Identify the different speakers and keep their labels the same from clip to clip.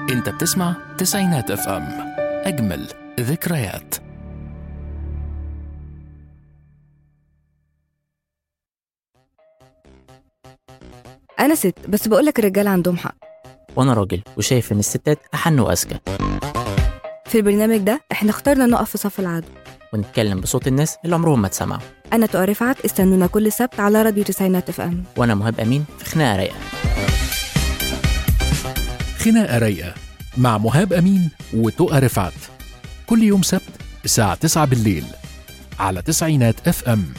Speaker 1: انت بتسمع تسعينات اف ام اجمل ذكريات
Speaker 2: انا ست بس بقولك الرجاله عندهم حق
Speaker 3: وانا راجل وشايف ان الستات احن واذكى
Speaker 2: في البرنامج ده احنا اخترنا نقف في صف العدو
Speaker 3: ونتكلم بصوت الناس اللي عمرهم ما اتسمعوا
Speaker 2: انا تقى رفعت استنونا كل سبت على راديو تسعينات اف ام
Speaker 3: وانا مهاب امين في خناقه رايقه
Speaker 1: خناقة رايقة مع مهاب أمين وتقى رفعت كل يوم سبت الساعة 9 بالليل على تسعينات اف ام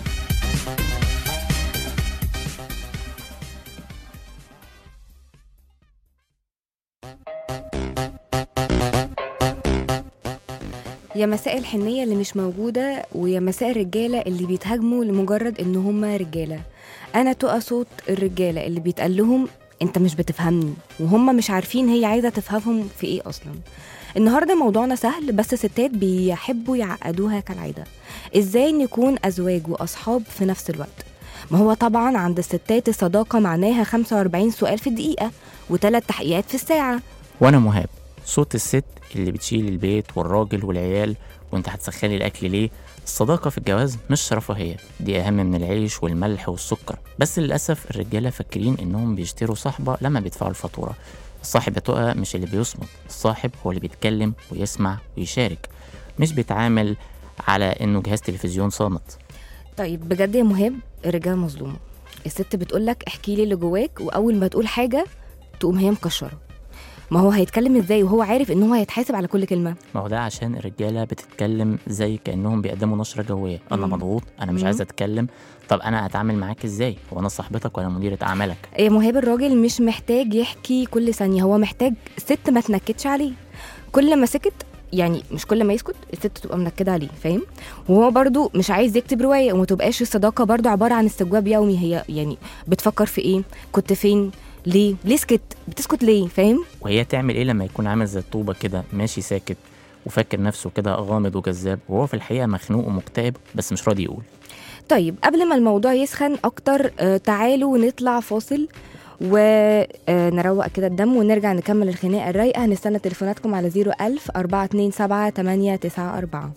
Speaker 2: يا مساء الحنيه اللي مش موجوده ويا مساء الرجاله اللي بيتهاجموا لمجرد ان هم رجاله انا تقى صوت الرجاله اللي بيتقال لهم انت مش بتفهمني وهم مش عارفين هي عايزه تفهمهم في ايه اصلا النهارده موضوعنا سهل بس ستات بيحبوا يعقدوها كالعاده ازاي نكون ازواج واصحاب في نفس الوقت ما هو طبعا عند الستات الصداقه معناها 45 سؤال في الدقيقه وثلاث تحقيقات في الساعه
Speaker 3: وانا مهاب صوت الست اللي بتشيل البيت والراجل والعيال وانت هتسخني الاكل ليه الصداقة في الجواز مش رفاهية دي أهم من العيش والملح والسكر بس للأسف الرجالة فاكرين إنهم بيشتروا صاحبة لما بيدفعوا الفاتورة الصاحب يا تقى مش اللي بيصمت الصاحب هو اللي بيتكلم ويسمع ويشارك مش بيتعامل على إنه جهاز تلفزيون صامت
Speaker 2: طيب بجد يا مهاب الرجاله مظلومه الست بتقولك احكي لي اللي جواك واول ما تقول حاجه تقوم هي مكشره ما هو هيتكلم ازاي وهو عارف ان هو هيتحاسب على كل كلمه
Speaker 3: ما هو ده عشان الرجالة بتتكلم زي كأنهم بيقدموا نشرة جوية أنا
Speaker 2: مم.
Speaker 3: مضغوط أنا مش
Speaker 2: مم.
Speaker 3: عايز أتكلم طب أنا أتعامل معاك إزاي هو أنا صاحبتك ولا مديرة أعمالك
Speaker 2: يا مهاب الراجل مش محتاج يحكي كل ثانيه هو محتاج ست ما تنكدش عليه كل ما سكت يعني مش كل ما يسكت الست تبقى منكده عليه فاهم وهو برضو مش عايز يكتب روايه وما تبقاش الصداقه برضو عباره عن استجواب يومي هي يعني بتفكر في ايه كنت فين ليه ليه سكت بتسكت ليه فاهم
Speaker 3: وهي تعمل ايه لما يكون عامل زي الطوبة كده ماشي ساكت وفاكر نفسه كده غامض وجذاب وهو في الحقيقة مخنوق ومكتئب بس مش راضي يقول
Speaker 2: طيب قبل ما الموضوع يسخن اكتر آه، تعالوا نطلع فاصل ونروق كده الدم ونرجع نكمل الخناقه الرايقه هنستنى تليفوناتكم على 01000 427 894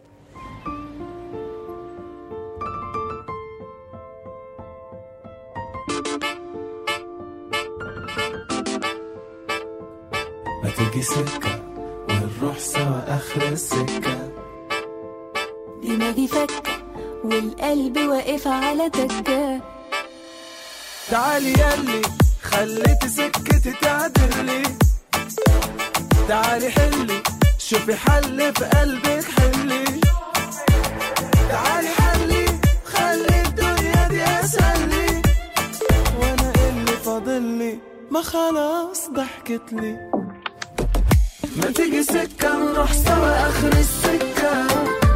Speaker 4: ما تيجي سكة ونروح سوا آخر السكة
Speaker 5: دماغي فكة والقلب واقف على تكة
Speaker 4: تعالي ياللي خليتي سكتي تعدلي تعالي حلي شوفي حل في قلبك حلي تعالي حلي خلي الدنيا دي اسهلي وانا اللي فاضلي ما خلاص ضحكت لي ما تيجي سكة نروح سوا آخر السكة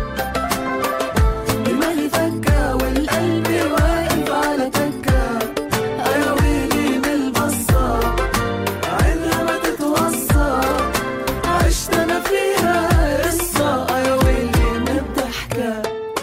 Speaker 4: دماغي فكة والقلب واقف على تكة أنا ويلي من البصة عينها ما تتوصى عشت أنا فيها قصة يا ويلي من الضحكة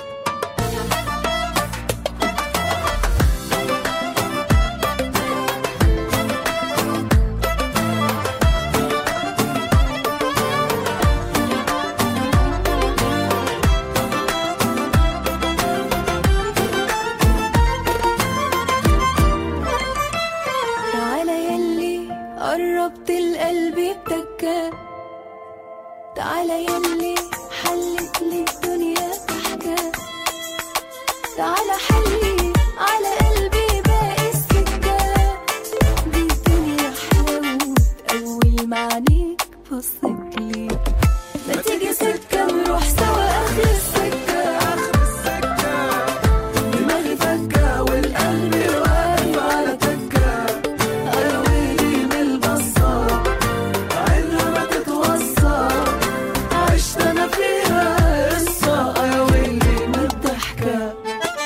Speaker 5: تعالى يلي قربت القلب بتكة تعالى يلي حلت لي الدنيا ضحكة تعالى حلي على قلبي باقي السكة دي الدنيا حلاوة أول ما عينيك بصت لي ما تيجي سكة نروح سوا آخر السكة
Speaker 4: آخر السكة
Speaker 5: دماغي فكة والقلب واقف على تكة أنا ويلي من البصة
Speaker 4: عينها ما تتوصى عشت أنا فيها قصة يا ويلي من الضحكة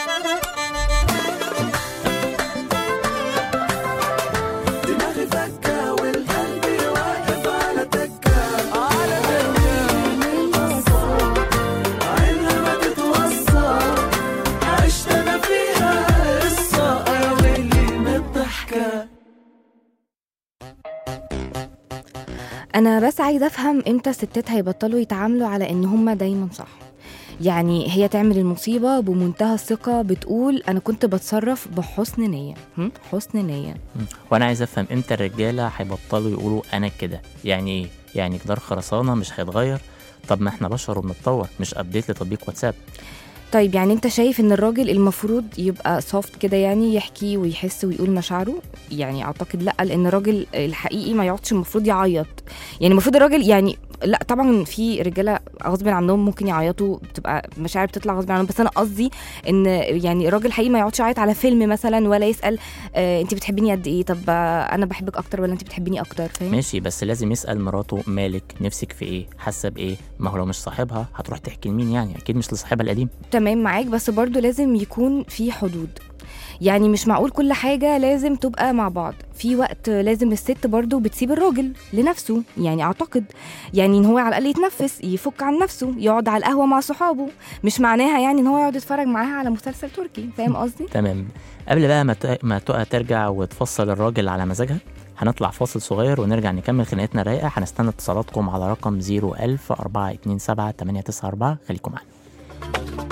Speaker 4: دماغي فكة والقلب واقف على تكة على تكة
Speaker 5: من البصة
Speaker 4: عينها ما تتوصى عشت أنا فيها قصة يا ويلي من الضحكة
Speaker 2: انا بس عايزه افهم امتى الستات هيبطلوا يتعاملوا على ان هم دايما صح يعني هي تعمل المصيبه بمنتهى الثقه بتقول انا كنت بتصرف بحسن نيه هم؟ حسن نيه
Speaker 3: مم. وانا عايز افهم امتى الرجاله هيبطلوا يقولوا انا كده يعني ايه يعني جدار خرسانه مش هيتغير طب ما احنا بشر وبنتطور مش ابديت لتطبيق واتساب
Speaker 2: طيب يعني انت شايف ان الراجل المفروض يبقى سوفت كده يعني يحكي ويحس ويقول مشاعره يعني اعتقد لا لان الراجل الحقيقي ما يقعدش المفروض يعيط يعني المفروض الراجل يعني لا طبعا في رجاله غصب عنهم ممكن يعيطوا بتبقى مشاعر بتطلع غصب عنهم بس انا قصدي ان يعني الراجل الحقيقي ما يقعدش يعيط على فيلم مثلا ولا يسال آه انت بتحبيني قد ايه طب آه انا بحبك اكتر ولا انت بتحبيني اكتر فاهم
Speaker 3: ماشي بس لازم يسال مراته مالك نفسك في ايه حاسه بايه ما هو لو مش صاحبها هتروح تحكي لمين يعني اكيد مش لصاحبها القديم
Speaker 2: تمام معاك بس برضو لازم يكون في حدود يعني مش معقول كل حاجة لازم تبقى مع بعض في وقت لازم الست برضو بتسيب الراجل لنفسه يعني أعتقد يعني إن هو على الأقل يتنفس يفك عن نفسه يقعد على القهوة مع صحابه مش معناها يعني إن هو يقعد يتفرج معاها على مسلسل تركي فاهم قصدي؟
Speaker 3: تمام قبل بقى ما ت- ما تقى ترجع وتفصل الراجل على مزاجها هنطلع فاصل صغير ونرجع نكمل خناقتنا الرايقه هنستنى اتصالاتكم على رقم 01000 427 894 خليكم معانا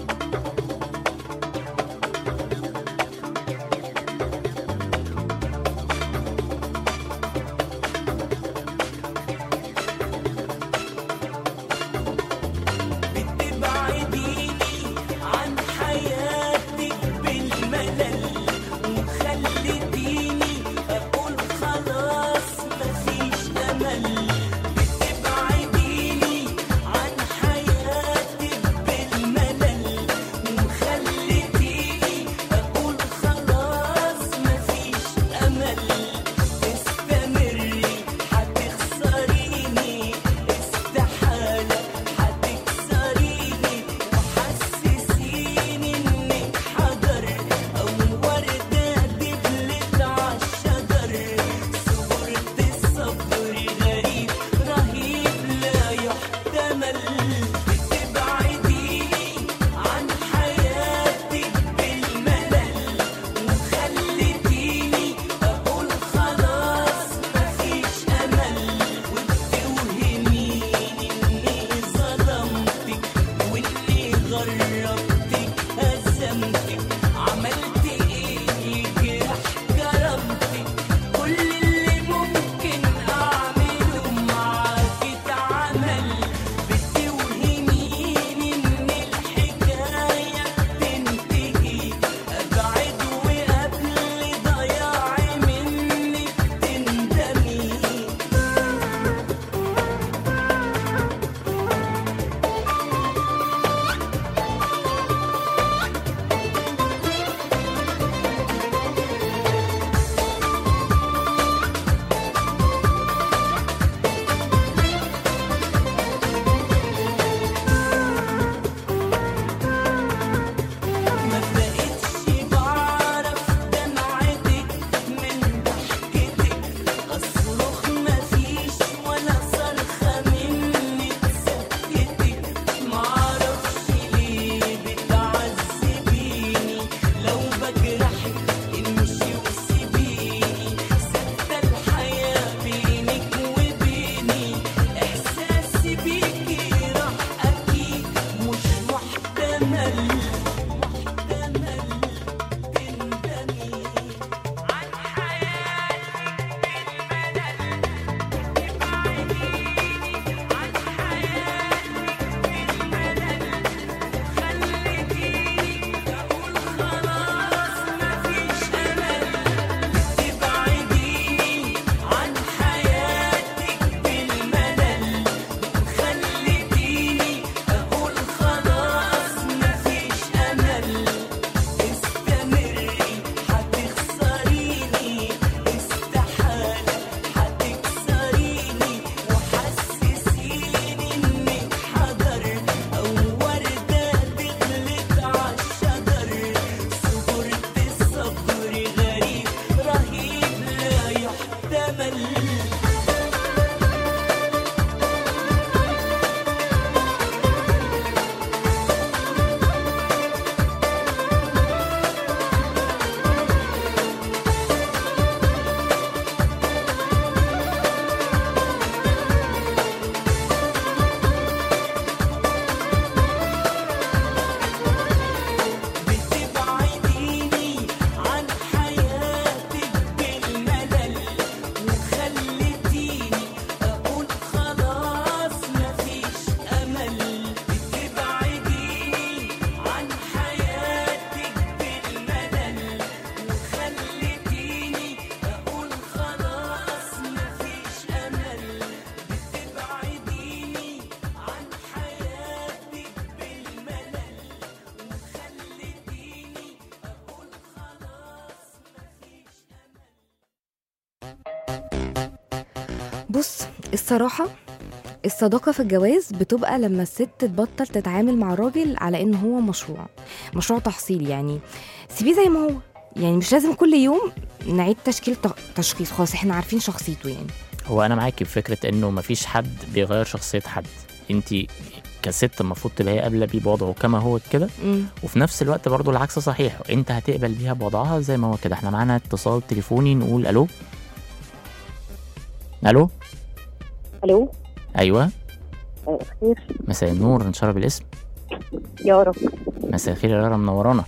Speaker 4: بتبعديني عن حياتك بالملل وخلتيني اقول خلاص مفيش امل بتبعديني عن حياتك
Speaker 2: بص الصراحة الصداقة في الجواز بتبقى لما الست تبطل تتعامل مع الراجل على إن هو مشروع مشروع تحصيل يعني سيبيه زي ما هو يعني مش لازم كل يوم نعيد تشكيل ت- تشخيص خلاص احنا عارفين شخصيته يعني
Speaker 3: هو انا معاكي في فكره انه مفيش حد بيغير شخصيه حد انت كست المفروض تبقى قابله بيه بوضعه كما هو كده
Speaker 2: مم.
Speaker 3: وفي نفس الوقت برضو العكس صحيح انت هتقبل بيها بوضعها زي ما هو كده احنا معانا اتصال تليفوني نقول الو الو
Speaker 6: الو
Speaker 3: ايوه
Speaker 6: آه، خير
Speaker 3: مساء النور نشرب بالاسم
Speaker 6: يا رب
Speaker 3: مساء الخير يا يارا منورانا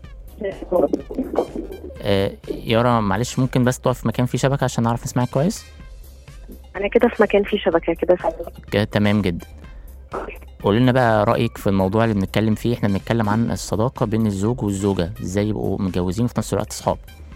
Speaker 3: آه يارا معلش ممكن بس تقف في مكان فيه شبكه عشان نعرف نسمعك كويس
Speaker 6: انا كده في مكان فيه شبكه كده سهل
Speaker 3: كده تمام جدا قول لنا بقى رايك في الموضوع اللي بنتكلم فيه احنا بنتكلم عن الصداقه بين الزوج والزوجه ازاي يبقوا متجوزين وفي نفس الوقت اصحاب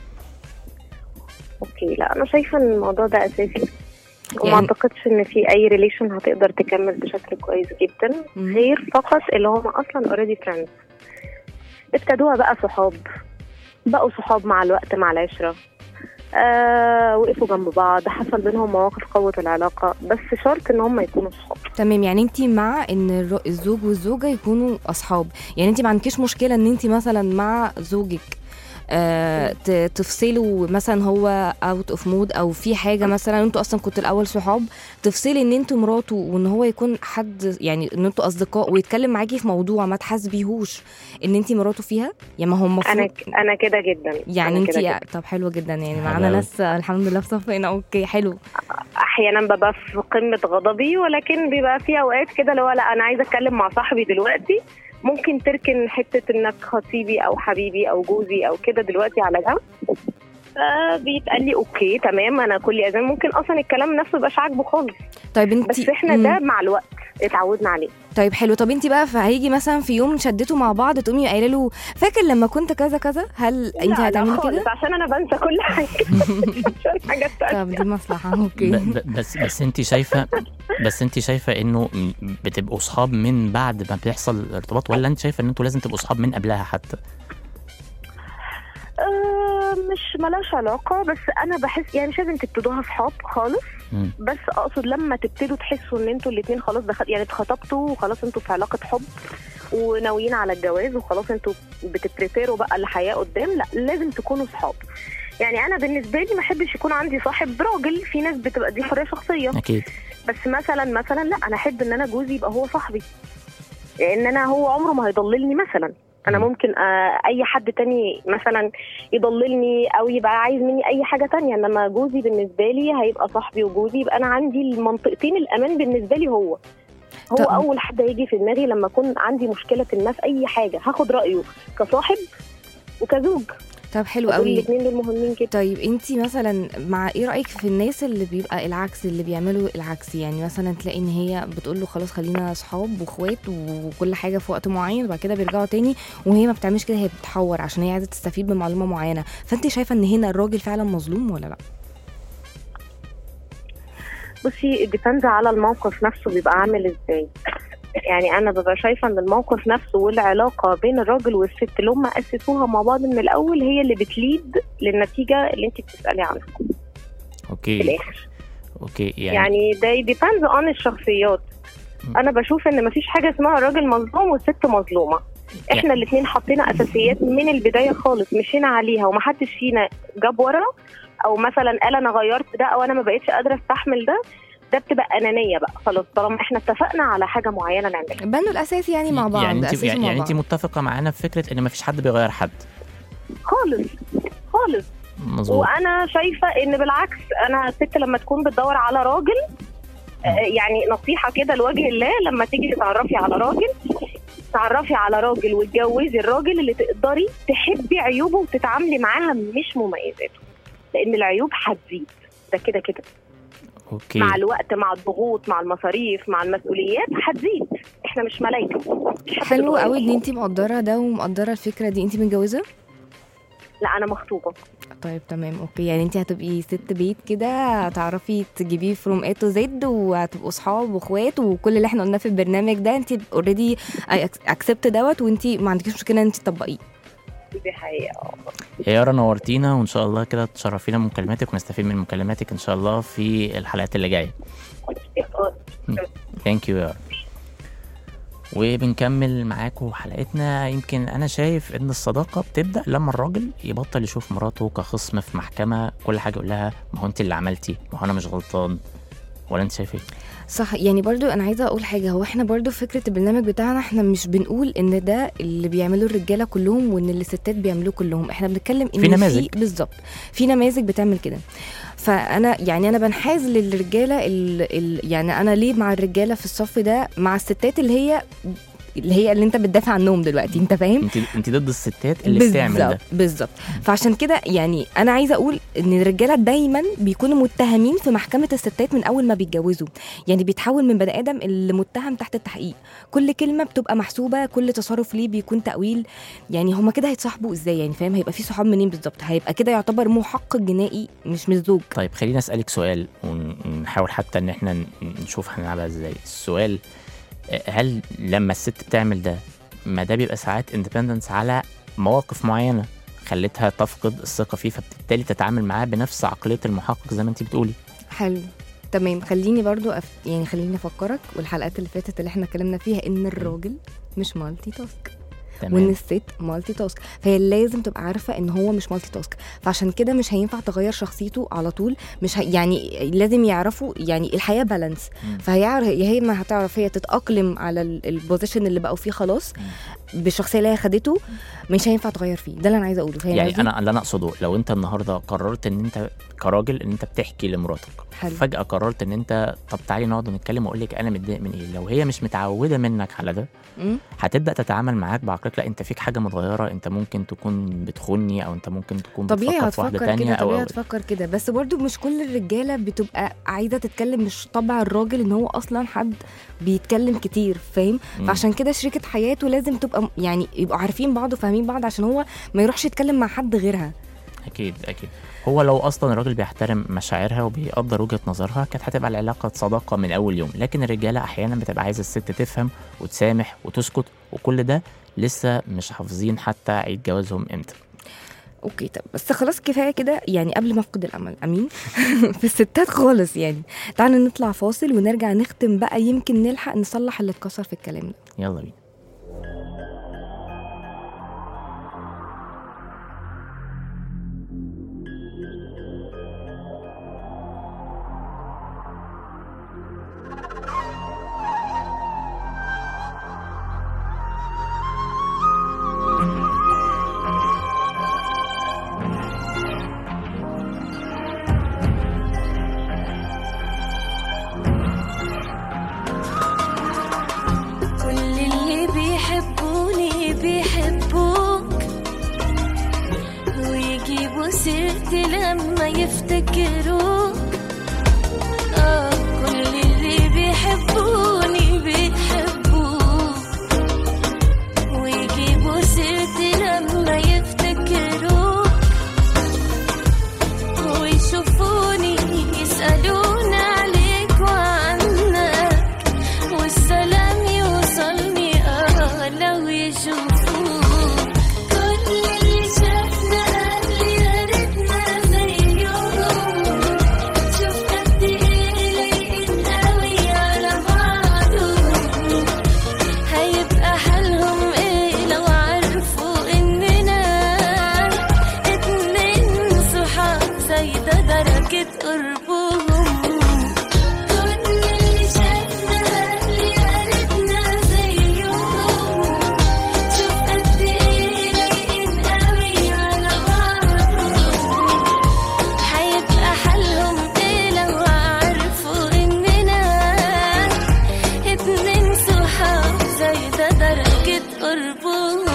Speaker 6: اوكي لا انا شايفه ان الموضوع ده اساسي وما
Speaker 2: يعني-
Speaker 6: اعتقدش ان في اي ريليشن هتقدر تكمل بشكل كويس جدا
Speaker 2: مم.
Speaker 6: غير فقط اللي هم اصلا اوريدي فريندز ابتدوها بقى صحاب بقوا صحاب مع الوقت مع العشره آه وقفوا جنب بعض حصل بينهم مواقف قوت العلاقه بس شرط ان هم يكونوا صحاب
Speaker 2: تمام يعني انت مع ان الر- الزوج والزوجه يكونوا اصحاب يعني انت ما عندكيش مشكله ان انت مثلا مع زوجك آه ت- تفصلوا مثلا هو اوت اوف مود او في حاجه مثلا انتوا اصلا كنتوا الاول صحاب تفصلي ان انتوا مراته وان هو يكون حد يعني ان انتوا اصدقاء ويتكلم معاكي في موضوع ما تحاسبيهوش ان انت مراته فيها يعني ما هو المفروض
Speaker 6: انا ك- انا كده جدا
Speaker 2: يعني
Speaker 6: أنا كده
Speaker 2: انت
Speaker 6: جداً.
Speaker 2: طب حلو جدا يعني
Speaker 3: حلو
Speaker 2: معانا
Speaker 3: أوي.
Speaker 2: ناس آه، الحمد لله في صفنا اوكي حلو
Speaker 6: احيانا ببقى في قمه غضبي ولكن بيبقى في اوقات كده اللي هو لا انا عايزه اتكلم مع صاحبي دلوقتي ممكن تركن حته انك خطيبي او حبيبي او جوزي او كده دلوقتي على جنب فبيتقال لي اوكي تمام انا كل اذان ممكن اصلا الكلام نفسه مبقاش عاجبه خالص
Speaker 2: طيب انت
Speaker 6: بس احنا ده مع الوقت اتعودنا عليه
Speaker 2: طيب حلو طب انت بقى فهيجي مثلا في يوم شدتوا مع بعض تقومي قايله له فاكر لما كنت كذا كذا هل انت
Speaker 6: لا، لا
Speaker 2: هتعملي
Speaker 6: خالص،
Speaker 2: كده
Speaker 6: عشان انا بنسى كل حاجه عشان حاجات تانية
Speaker 2: طب دي مصلحه
Speaker 3: ب-
Speaker 2: اوكي
Speaker 3: ب- بس بس انت شايفه بس انت شايفه انه م- بتبقوا صحاب من بعد ما بيحصل الارتباط ولا انت شايفه ان انتوا لازم تبقوا صحاب من قبلها حتى
Speaker 6: آه مش ملاش علاقه بس انا بحس يعني مش لازم تبتدوها صحاب خالص
Speaker 3: مم.
Speaker 6: بس اقصد لما تبتدوا تحسوا ان انتوا الاثنين خلاص دخل يعني اتخطبتوا وخلاص انتوا في علاقه حب وناويين على الجواز وخلاص انتوا بتبريبيروا بقى الحياه قدام لا لازم تكونوا صحاب يعني انا بالنسبه لي ما احبش يكون عندي صاحب راجل في ناس بتبقى دي حريه شخصيه
Speaker 3: اكيد
Speaker 6: بس مثلا مثلا لا انا احب ان انا جوزي يبقى هو صاحبي لان انا هو عمره ما هيضللني مثلا انا
Speaker 3: مم.
Speaker 6: ممكن آه، اي حد تاني مثلا يضللني او يبقى عايز مني اي حاجه تانية انما جوزي بالنسبه لي هيبقى صاحبي وجوزي يبقى انا عندي المنطقتين الامان بالنسبه لي هو هو
Speaker 2: طب-
Speaker 6: اول حد هيجي في دماغي لما اكون عندي مشكله ما في اي حاجه هاخد رايه كصاحب وكزوج
Speaker 2: طب حلو
Speaker 6: دول
Speaker 2: قوي
Speaker 6: الاثنين دول مهمين جدا
Speaker 2: طيب انت مثلا مع ايه رايك في الناس اللي بيبقى العكس اللي بيعملوا العكس يعني مثلا تلاقي ان هي بتقول له خلاص خلينا اصحاب واخوات وكل حاجه في وقت معين وبعد كده بيرجعوا تاني وهي ما بتعملش كده هي بتحور عشان هي عايزه تستفيد بمعلومه معينه فانت شايفه ان هنا الراجل فعلا مظلوم ولا لا
Speaker 6: بصي ديبندز على الموقف نفسه بيبقى عامل ازاي يعني انا ببقى شايفه ان الموقف نفسه والعلاقه بين الراجل والست اللي هم اسسوها مع بعض من الاول هي اللي بتليد للنتيجه اللي انت بتسالي عنها في
Speaker 3: اوكي
Speaker 6: الاخر
Speaker 3: اوكي يعني,
Speaker 6: يعني ده ديبندز اون الشخصيات
Speaker 3: م.
Speaker 6: انا بشوف ان مفيش حاجه اسمها راجل مظلوم والست مظلومه احنا الاثنين حطينا اساسيات من البدايه خالص مشينا عليها ومحدش فينا جاب ورا او مثلا قال انا غيرت ده او انا ما بقتش قادره استحمل ده ده بتبقى انانيه بقى خلاص طالما احنا اتفقنا على حاجه معينه نعملها
Speaker 2: بنوا الاساس يعني مع بعض
Speaker 3: يعني انت
Speaker 2: أسسوا
Speaker 3: يعني,
Speaker 2: مع
Speaker 3: يعني انت
Speaker 2: بعض.
Speaker 3: متفقه معانا في فكره ان مفيش حد بيغير حد
Speaker 6: خالص خالص
Speaker 3: مظبوط
Speaker 6: وانا شايفه ان بالعكس انا الست لما تكون بتدور على راجل آه، يعني نصيحه كده لوجه الله لما تيجي تتعرفي على راجل تعرفي على راجل وتجوزي الراجل اللي تقدري تحبي عيوبه وتتعاملي معاها مش مميزاته لان العيوب هتزيد ده كده كده
Speaker 3: اوكي
Speaker 6: مع الوقت مع الضغوط مع المصاريف مع المسؤوليات هتزيد احنا مش ملايكه مش حد
Speaker 2: حلو
Speaker 6: بيتغير.
Speaker 2: قوي ان انت مقدره ده ومقدره الفكره دي انت متجوزه
Speaker 6: لا انا مخطوبه
Speaker 2: طيب تمام اوكي يعني انت هتبقي ست بيت كده هتعرفي تجيبيه فروم اي تو زد وهتبقوا صحاب واخوات وكل اللي احنا قلناه في البرنامج ده انت اوريدي اكسبت دوت وانت ما عندكيش مشكله ان انت تطبقيه
Speaker 6: دي حقيقه آه.
Speaker 3: يا يارا نورتينا وان شاء الله كده تشرفينا من مكالماتك ونستفيد من مكالماتك ان شاء الله في الحلقات اللي جايه ثانك يو يا يارا وبنكمل معاكم حلقتنا يمكن انا شايف ان الصداقه بتبدا لما الراجل يبطل يشوف مراته كخصم في محكمه كل حاجه يقول لها ما هو انت اللي عملتي ما هو انا مش غلطان ولا انت شايف ايه
Speaker 2: صح يعني برضو انا عايزه اقول حاجه هو احنا برضو في فكره البرنامج بتاعنا احنا مش بنقول ان ده اللي بيعملوه الرجاله كلهم وان اللي الستات بيعملوه كلهم احنا بنتكلم ان
Speaker 3: في نماذج.
Speaker 2: بالظبط في نماذج بتعمل كده فانا يعني انا بنحاز للرجاله ال ال يعني انا ليه مع الرجاله في الصف ده مع الستات اللي هي اللي هي اللي انت بتدافع عنهم دلوقتي انت فاهم
Speaker 3: انت انت ضد الستات اللي بتعمل ده
Speaker 2: بالظبط بالظبط فعشان كده يعني انا عايزه اقول ان الرجاله دايما بيكونوا متهمين في محكمه الستات من اول ما بيتجوزوا يعني بيتحول من بني ادم اللي متهم تحت التحقيق كل كلمه بتبقى محسوبه كل تصرف ليه بيكون تاويل يعني هما كده هيتصاحبوا ازاي يعني فاهم هيبقى في صحاب منين بالظبط هيبقى كده يعتبر محقق جنائي مش مش زوج
Speaker 3: طيب خليني اسالك سؤال ونحاول حتى ان احنا ن- نشوف هنلعبها ازاي السؤال آه، هل لما الست بتعمل ده ما ده بيبقى ساعات اندبندنس على مواقف معينه خلتها تفقد الثقه فيه فبالتالي تتعامل معاه بنفس عقليه المحقق زي ما انت بتقولي
Speaker 2: حلو تمام خليني برضو أف... يعني خليني افكرك والحلقات اللي فاتت اللي احنا اتكلمنا فيها ان الراجل مش مالتي تاسك وان
Speaker 3: تمام
Speaker 2: الست مالتي تاسك فهي لازم تبقى عارفه ان هو مش مالتي تاسك فعشان كده مش هينفع تغير شخصيته على طول مش هي يعني لازم يعرفوا يعني الحياه بالانس
Speaker 3: مم.
Speaker 2: فهيعرف يا هي ما هتعرف هي تتاقلم على ال- البوزيشن اللي بقوا فيه خلاص بالشخصيه اللي هي خدته مش هينفع تغير فيه ده اللي انا عايزه اقوله فاهم
Speaker 3: يعني
Speaker 2: قصدي؟
Speaker 3: انا اللي انا اقصده لو انت النهارده قررت ان انت كراجل ان انت بتحكي لمراتك
Speaker 2: حلو.
Speaker 3: فجاه قررت ان انت طب تعالي نقعد ونتكلم واقول لك انا متضايق من ايه لو هي مش متعوده منك على ده
Speaker 2: مم.
Speaker 3: هتبدا تتعامل معاك بعقلك لا انت فيك حاجه متغيره انت ممكن تكون بتخوني او انت ممكن تكون
Speaker 2: طبيعي
Speaker 3: بتفكر في واحده
Speaker 2: هتفكر
Speaker 3: تانية
Speaker 2: كده
Speaker 3: او
Speaker 2: طبيعي
Speaker 3: أو
Speaker 2: هتفكر كده بس برضو مش كل الرجاله بتبقى عايزه تتكلم مش طبع الراجل ان هو اصلا حد بيتكلم كتير فاهم
Speaker 3: مم.
Speaker 2: فعشان كده شريكه حياته لازم تبقى م- يعني يبقوا عارفين بعض وفاهمين بعض عشان هو ما يروحش يتكلم مع حد غيرها
Speaker 3: اكيد اكيد هو لو اصلا الراجل بيحترم مشاعرها وبيقدر وجهه نظرها كانت هتبقى العلاقه صداقه من اول يوم لكن الرجاله احيانا بتبقى عايزه الست تفهم وتسامح وتسكت وكل ده لسه مش حافظين حتى عيد جوازهم امتى
Speaker 2: اوكي طب بس خلاص كفايه كده يعني قبل ما افقد الامل امين في الستات خالص يعني تعالوا نطلع فاصل ونرجع نختم بقى يمكن نلحق نصلح اللي اتكسر في الكلام ده
Speaker 3: يلا بينا
Speaker 5: كل اللي بيحبوني بيحبوك ويجيبوا سيرتي لما يفتكروك آه كل اللي بيحبوني بيحبوك ويجيبوا سيرتي لما يفتكروك ويشوفوني يسألون عليك وعنك والسلام يوصلني اه لو يشوفوك كل اللي شافنا قبل يا ريتنا زيهم شوف قد ايه لايقين قوي على بعضهم هيبقى حالهم ايه لو عرفوا اننا اتنين صحاب زي ده درجة قربهم كل اللي شافنا قبل يا ريتنا زيهم شوف قد ايه لايقين قوي على بعضهم هيبقى حالهم ايه لو عرفوا اننا اتنين صحاب زي ده درجة قربهم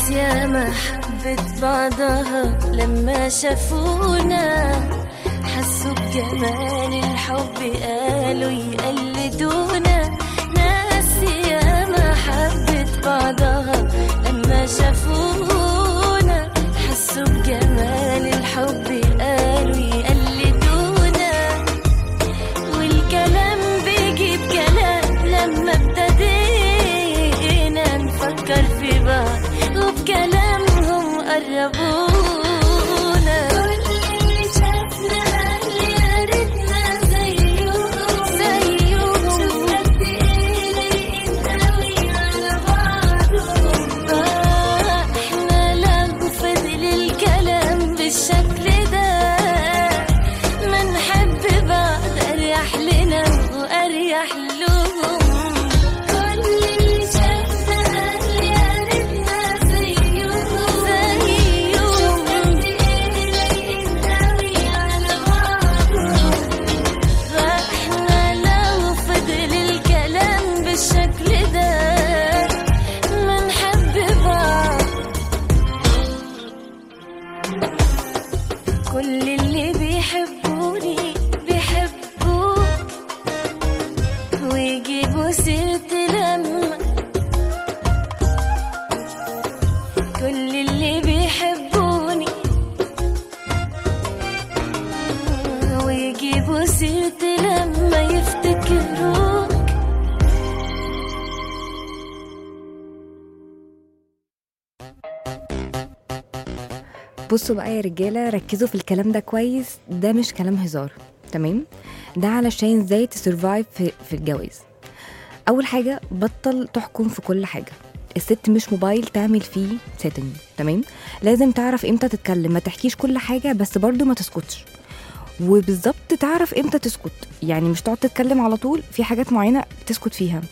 Speaker 5: ناس ياما حبت بعضها لما شافونا حسوا بجمال الحب قالوا يقلدونا ناس ياما حبت بعضها لما شافونا حسوا بجمال الحب قالوا يقلدونا والكلام بيجيب كلام لما ابتدينا نفكر في بعض وبكلامهم قربونا كل اللي شافنا قال يا ريتنا زيهم زيهم شوف قد ايه لايقين قوي على بعضهم احنا لو فضل الكلام بالشكل ده ما نحب بعض اريح لنا واريح لهم كل اللي شافنا قال يا ريتنا زيهم زيهم شوف قد ايه لايقين قوي على بعضهم احنا لو فضل الكلام بالشكل ده ما نحب بعض كل اللي بيحبوني بيحبوه ويجيبوا سيرتي لما كل اللي بيحبوني ويجيبوا سيرتي لما يفتكروك
Speaker 2: بصوا بقى يا رجاله ركزوا في الكلام ده كويس ده مش كلام هزار تمام ده علشان ازاي تسرفايف في, في الجواز اول حاجه بطل تحكم في كل حاجه الست مش موبايل تعمل فيه سيتنج تمام لازم تعرف امتى تتكلم ما تحكيش كل حاجه بس برضو ما تسكتش وبالظبط تعرف امتى تسكت يعني مش تقعد تتكلم على طول في حاجات معينه تسكت فيها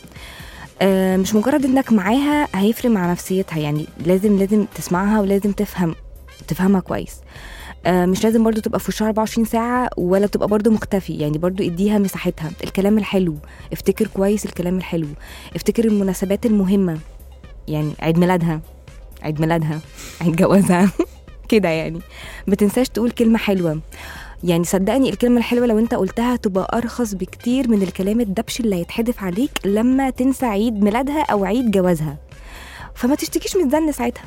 Speaker 2: آه مش مجرد انك معاها هيفرق مع نفسيتها يعني لازم لازم تسمعها ولازم تفهم تفهمها كويس آه مش لازم برضو تبقى في وشها 24 ساعة ولا تبقى برضو مختفي يعني برضو اديها مساحتها الكلام الحلو افتكر كويس الكلام الحلو افتكر المناسبات المهمة يعني عيد ميلادها عيد ميلادها عيد جوازها كده يعني ما تنساش تقول كلمة حلوة يعني صدقني الكلمة الحلوة لو انت قلتها تبقى أرخص بكتير من الكلام الدبش اللي هيتحدف عليك لما تنسى عيد ميلادها أو عيد جوازها فما تشتكيش من الزن ساعتها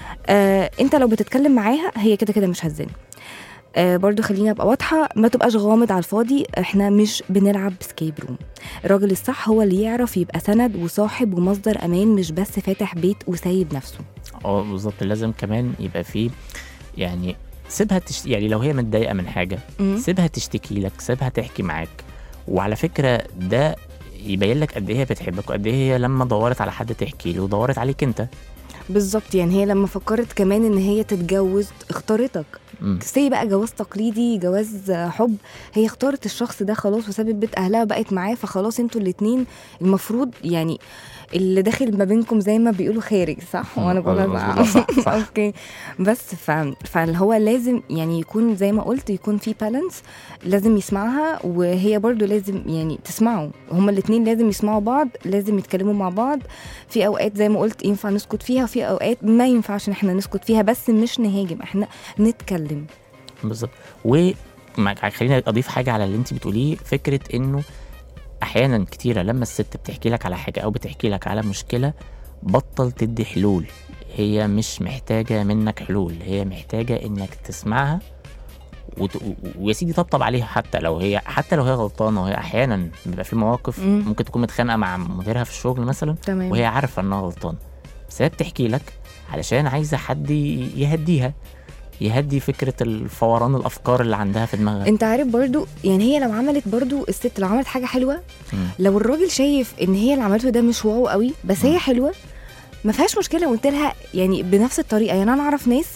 Speaker 2: آه انت لو بتتكلم معاها هي كده كده مش هتزن آه برضو خلينا ابقى واضحه ما تبقاش غامض على الفاضي احنا مش بنلعب سكيب روم الراجل الصح هو اللي يعرف يبقى سند وصاحب ومصدر امان مش بس فاتح بيت وسايب نفسه
Speaker 3: اه بالظبط لازم كمان يبقى فيه يعني سيبها تشت... يعني لو هي متضايقه من حاجه
Speaker 2: مم.
Speaker 3: سيبها تشتكي لك سيبها تحكي معاك وعلى فكره ده يبين لك قد ايه هي بتحبك وقد ايه هي لما دورت على حد تحكي له ودورت عليك انت
Speaker 2: بالظبط يعني هي لما فكرت كمان ان هي تتجوز اختارتك
Speaker 3: مم.
Speaker 2: سي بقى جواز تقليدي جواز حب هي اختارت الشخص ده خلاص وسابت بيت اهلها وبقت معاه فخلاص انتوا الاتنين المفروض يعني اللي داخل ما بينكم زي ما بيقولوا خارج صح
Speaker 3: مم.
Speaker 2: وانا بقولها
Speaker 3: مظبوط، صح، صح.
Speaker 2: اوكي بس ف... فاللي هو لازم يعني يكون زي ما قلت يكون في بالانس لازم يسمعها وهي برضو لازم يعني تسمعه هما الاتنين لازم يسمعوا بعض لازم يتكلموا مع بعض في اوقات زي ما قلت ينفع نسكت فيها وفي اوقات ما ينفعش ان احنا نسكت فيها بس مش نهاجم احنا نتكلم
Speaker 3: بالظبط و مع- خليني اضيف حاجه على اللي انت بتقوليه فكره انه احيانا كتيره لما الست بتحكي لك على حاجه او بتحكي لك على مشكله بطل تدي حلول هي مش محتاجه منك حلول هي محتاجه انك تسمعها وت... و- ويا سيدي طبطب عليها حتى لو هي حتى لو هي غلطانه وهي احيانا بيبقى في مواقف
Speaker 2: مم.
Speaker 3: ممكن تكون متخانقه مع مديرها في الشغل مثلا
Speaker 2: تمام
Speaker 3: وهي عارفه انها غلطانه بس هي بتحكي لك علشان عايزه حد ي- يهديها يهدي فكره الفوران الافكار اللي عندها في دماغها
Speaker 2: انت عارف برضو يعني هي لو عملت برضو الست لو عملت حاجه حلوه
Speaker 3: مم.
Speaker 2: لو الراجل شايف ان هي اللي عملته ده مش واو قوي بس هي حلوه ما فيهاش مشكله قلت لها يعني بنفس الطريقه يعني انا اعرف ناس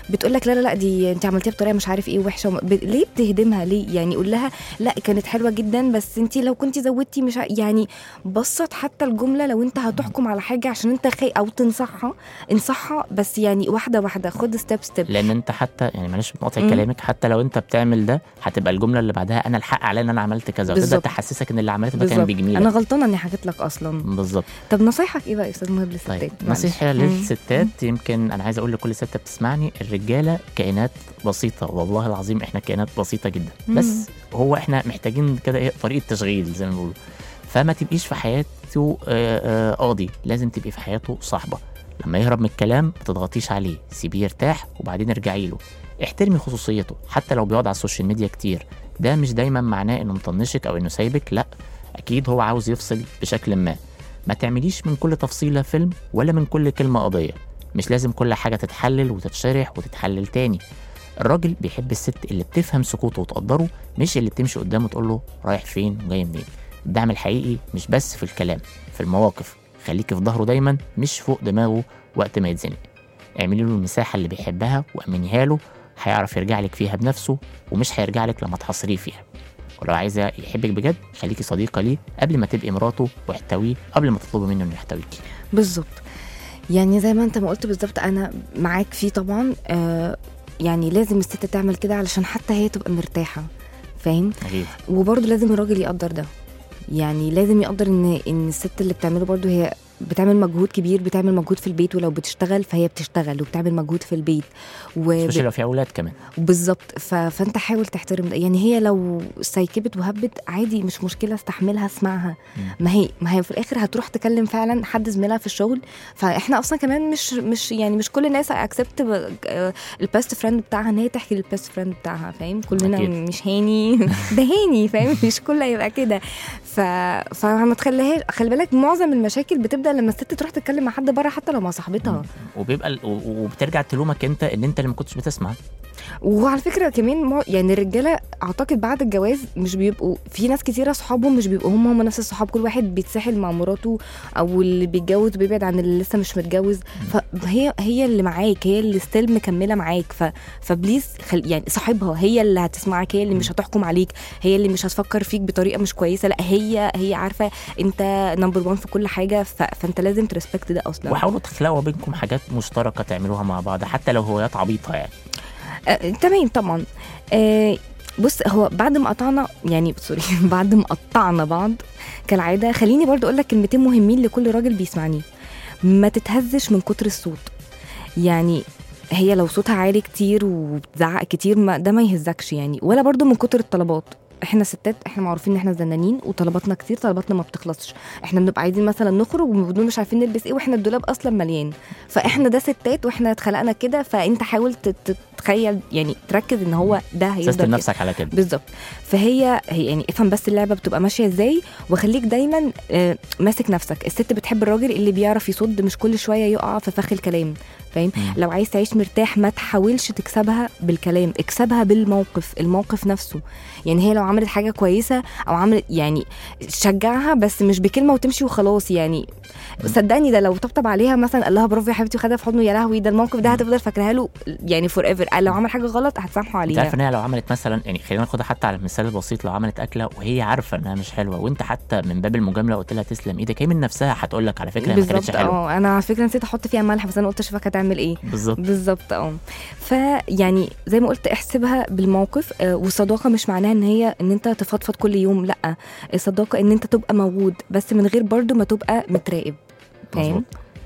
Speaker 2: بتقول لك لا لا لا دي انت عملتيها بطريقه مش عارف ايه وحشه وم... ب... ليه بتهدمها ليه يعني قول لها لا كانت حلوه جدا بس انت لو كنت زودتي مش ع... يعني بسط حتى الجمله لو انت هتحكم على حاجه عشان انت خي او تنصحها انصحها بس يعني واحده واحده خد ستيب ستيب
Speaker 3: لان انت حتى يعني معلش بقطع
Speaker 2: مم.
Speaker 3: كلامك حتى لو انت بتعمل ده هتبقى الجمله اللي بعدها انا الحق عليا ان انا عملت كذا وتبدا
Speaker 2: بالظبط.
Speaker 3: تحسسك ان اللي عملته ده كان
Speaker 2: بالظبط
Speaker 3: بجميله
Speaker 2: انا غلطانه اني حكيت لك اصلا
Speaker 3: بالظبط
Speaker 2: طب نصايحك ايه بقى يا استاذ مهاب للستات
Speaker 3: طيب
Speaker 2: معلش.
Speaker 3: نصيحة
Speaker 2: مم.
Speaker 3: للستات يمكن أنا عايز أقول لكل ست بتسمعني الرجالة كائنات بسيطة والله العظيم إحنا كائنات بسيطة جدا
Speaker 2: مم.
Speaker 3: بس هو إحنا محتاجين كده إيه طريقة تشغيل زي ما بيقولوا فما تبقيش في حياته آه، آه، قاضي لازم تبقي في حياته صاحبة لما يهرب من الكلام ما تضغطيش عليه سيبيه يرتاح وبعدين ارجعي له احترمي خصوصيته حتى لو بيقعد على السوشيال ميديا كتير ده مش دايما معناه انه مطنشك او انه سايبك لا اكيد هو عاوز يفصل بشكل ما ما تعمليش من كل تفصيلة فيلم ولا من كل كلمة قضية مش لازم كل حاجة تتحلل وتتشرح وتتحلل تاني الراجل بيحب الست اللي بتفهم سكوته وتقدره مش اللي بتمشي قدامه تقول له رايح فين وجاي منين الدعم الحقيقي مش بس في الكلام في المواقف خليكي في ظهره دايما مش فوق دماغه وقت ما يتزنق اعملي له المساحة اللي بيحبها وامنيها له هيعرف يرجع لك فيها بنفسه ومش هيرجع لك لما تحصريه فيها ولو عايزة يحبك بجد خليكي صديقة ليه قبل ما تبقي مراته واحتويه قبل ما تطلبي منه انه يحتويكي
Speaker 2: بالظبط يعني زي ما انت ما قلت بالظبط انا معاك فيه طبعا آه يعني لازم الست تعمل كده علشان حتى هي تبقى مرتاحه فاهم
Speaker 3: أكيد
Speaker 2: وبرضه لازم الراجل يقدر ده يعني لازم يقدر ان ان الست اللي بتعمله برضه هي بتعمل مجهود كبير بتعمل مجهود في البيت ولو بتشتغل فهي بتشتغل وبتعمل مجهود في البيت وب...
Speaker 3: سبيشال لو في اولاد كمان
Speaker 2: بالظبط ف... فانت حاول تحترم ده يعني هي لو سيكبت وهبت عادي مش مشكله استحملها اسمعها ما هي ما هي في الاخر هتروح تكلم فعلا حد زميلها في الشغل فاحنا اصلا كمان مش مش يعني مش كل الناس اكسبت البيست فريند بتاعها ان هي تحكي للبيست فريند بتاعها فاهم كلنا
Speaker 3: أكيد.
Speaker 2: مش هاني ده هاني فاهم مش كله يبقى كده ف فما تخليهاش خلي بالك معظم المشاكل بتبدا لما الست تروح تتكلم مع حد بره حتى لو مع صاحبتها
Speaker 3: وبيبقى ال- و- وبترجع تلومك انت ان انت اللي ما كنتش بتسمع
Speaker 2: وعلى فكره كمان مع- يعني الرجاله اعتقد بعد الجواز مش بيبقوا في ناس كتيره اصحابهم مش بيبقوا هم هم نفس الصحاب كل واحد بيتسحل مع مراته او اللي بيتجوز بيبعد عن اللي لسه مش متجوز فهي هي اللي معاك هي اللي ستيل مكمله معاك ف فبليز خل يعني صاحبها هي اللي هتسمعك هي اللي مش هتحكم عليك هي اللي مش هتفكر فيك بطريقه مش كويسه لا هي هي عارفه انت نمبر 1 في كل حاجه ف... فانت لازم ترسبكت ده اصلا
Speaker 3: وحاولوا تخلقوا بينكم حاجات مشتركه تعملوها مع بعض حتى لو هوايات عبيطه يعني
Speaker 2: آه، تمام طبعا آه، بص هو بعد ما قطعنا يعني سوري بعد ما قطعنا بعض كالعاده خليني برضو اقول لك كلمتين مهمين لكل راجل بيسمعني ما تتهزش من كتر الصوت يعني هي لو صوتها عالي كتير وبتزعق كتير ما ده ما يهزكش يعني ولا برضو من كتر الطلبات احنا ستات احنا معروفين ان احنا زنانين وطلباتنا كتير طلباتنا ما بتخلصش احنا بنبقى عايزين مثلا نخرج وبنقول مش عارفين نلبس ايه واحنا الدولاب اصلا مليان فاحنا ده ستات واحنا اتخلقنا كده فانت حاول تت- تتخيل يعني تركز ان هو ده هيفضل
Speaker 3: سيستم
Speaker 2: كده.
Speaker 3: نفسك على كده
Speaker 2: بالظبط فهي هي يعني افهم بس اللعبه بتبقى ماشيه ازاي وخليك دايما آه، ماسك نفسك الست بتحب الراجل اللي بيعرف يصد مش كل شويه يقع في فخ الكلام فاهم
Speaker 3: مم.
Speaker 2: لو عايز تعيش مرتاح ما تحاولش تكسبها بالكلام اكسبها بالموقف الموقف نفسه يعني هي لو عملت حاجه كويسه او عملت يعني شجعها بس مش بكلمه وتمشي وخلاص يعني صدقني ده لو طبطب عليها مثلا قال لها برافو يا حبيبتي وخدها في حضنه يا لهوي ده الموقف ده هتفضل فاكراها له يعني فور ايفر لو عمل حاجه غلط هتسامحه
Speaker 3: انت
Speaker 2: عليها
Speaker 3: عارف ان هي لو عملت مثلا يعني خلينا ناخدها حتى على المثال البسيط لو عملت اكله وهي عارفه انها مش حلوه وانت حتى من باب المجامله قلت لها تسلم ايدك هي من نفسها هتقول لك على فكره هي ما كانتش
Speaker 2: بالظبط
Speaker 3: حلوه
Speaker 2: اه انا على فكره نسيت احط فيها ملح بس انا قلت اشوفك هتعمل ايه
Speaker 3: بالظبط
Speaker 2: بالظبط اه فيعني زي ما قلت احسبها بالموقف آه، والصداقه مش معناها ان هي ان انت تفضفض كل يوم لا الصداقه ان انت تبقى موجود بس من غير برضو ما تبقى متراقب فاهم
Speaker 3: مظبوط.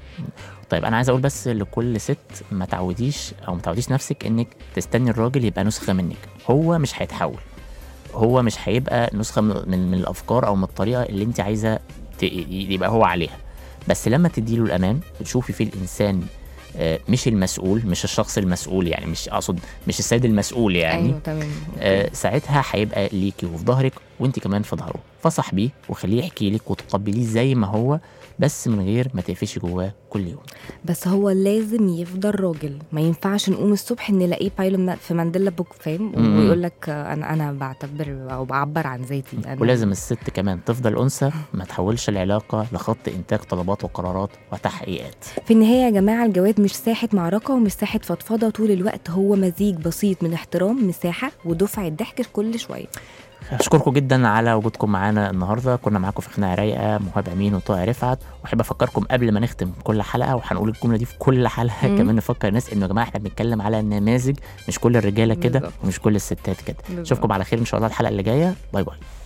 Speaker 3: طيب انا عايز اقول بس لكل ست ما تعوديش او ما تعوديش نفسك انك تستني الراجل يبقى نسخه منك هو مش هيتحول هو مش هيبقى نسخه من, من, من الافكار او من الطريقه اللي انت عايزه ت- يبقى هو عليها بس لما تديله الامان بتشوفي فيه الانسان آه، مش المسؤول مش الشخص المسؤول يعني مش اقصد مش السيد المسؤول يعني
Speaker 2: ايوه تمام
Speaker 3: آه، ساعتها هيبقى ليكي وفي ظهرك وانت كمان في ظهره فصاحبيه وخليه يحكي لك وتقبليه زي ما هو بس من غير ما تقفشي جواه كل يوم
Speaker 2: بس هو لازم يفضل راجل ما ينفعش نقوم الصبح نلاقيه بايلو في مانديلا بوك فاهم
Speaker 3: مم.
Speaker 2: ويقول لك انا انا بعتبر او بعبر عن ذاتي أنا
Speaker 3: ولازم الست كمان تفضل أنثى ما تحولش العلاقة لخط إنتاج طلبات وقرارات وتحقيقات
Speaker 2: في النهايه يا جماعه الجواز مش ساحه معركه ومش ساحه فضفضه طول الوقت هو مزيج بسيط من احترام مساحه ودفعه ضحك كل شويه
Speaker 3: أشكركم جدا على وجودكم معانا النهاردة كنا معاكم في خناقة رايقة مهاب أمين وطه رفعت وأحب أفكركم قبل ما نختم كل حلقة وهنقول الجملة دي في كل حلقة
Speaker 2: مم.
Speaker 3: كمان نفكر الناس إنه يا جماعة إحنا بنتكلم على نماذج مش كل الرجالة كده
Speaker 2: بالظبط.
Speaker 3: ومش كل الستات كده
Speaker 2: بالظبط.
Speaker 3: أشوفكم على خير إن شاء الله الحلقة اللي جاية باي باي